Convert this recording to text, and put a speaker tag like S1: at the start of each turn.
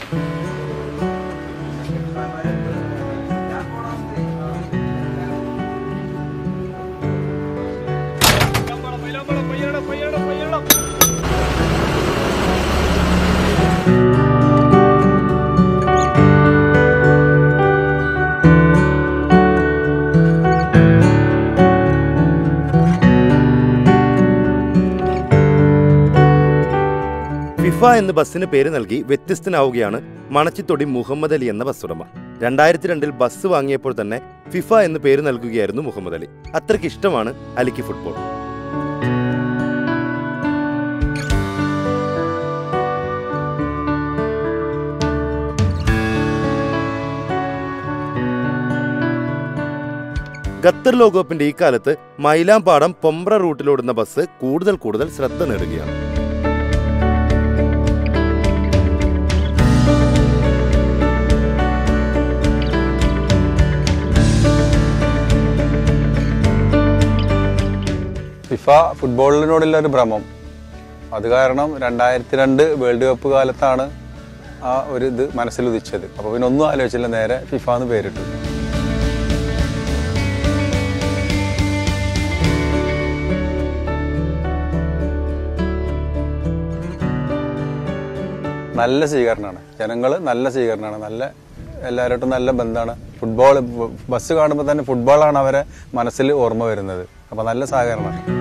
S1: FIFA എന്ന് ബസ്സിന് പേര് നൽകി വ്യത്യസ്തനാവുകയാണ് മണച്ചിത്തൊടി മുഹമ്മദ് അലി എന്ന ബസ് ഉടമ രണ്ടായിരത്തി രണ്ടിൽ ബസ് വാങ്ങിയപ്പോൾ തന്നെ ഫിഫ എന്ന് പേര് നൽകുകയായിരുന്നു മുഹമ്മദ് അലി അത്രയ്ക്ക് ഇഷ്ടമാണ് അലിക്ക് ഫുട്ബോൾ ഖത്തർ ലോകകപ്പിന്റെ ഈ കാലത്ത് മൈലാമ്പാടം പൊമ്പ്ര റൂട്ടിലോടുന്ന ബസ് കൂടുതൽ കൂടുതൽ ശ്രദ്ധ നേടുകയാണ്
S2: ഫിഫ ഫുട്ബോളിനോടുള്ള ഒരു ഭ്രമം അത് കാരണം രണ്ടായിരത്തി രണ്ട് വേൾഡ് കപ്പ് കാലത്താണ് ആ ഒരു ഇത് മനസ്സിൽ ഉദിച്ചത് അപ്പോൾ പിന്നെ ഒന്നും ആലോചിച്ചില്ല നേരെ ഫിഫ എന്ന് പേരിട്ടു നല്ല സ്വീകരണമാണ് ജനങ്ങൾ നല്ല സ്വീകരണമാണ് നല്ല എല്ലാവരോട്ടും നല്ല ബന്ധമാണ് ഫുട്ബോൾ ബസ് കാണുമ്പോൾ തന്നെ ഫുട്ബോളാണ് അവരെ മനസ്സിൽ ഓർമ്മ വരുന്നത് അപ്പോൾ നല്ല സഹകരണമാണ്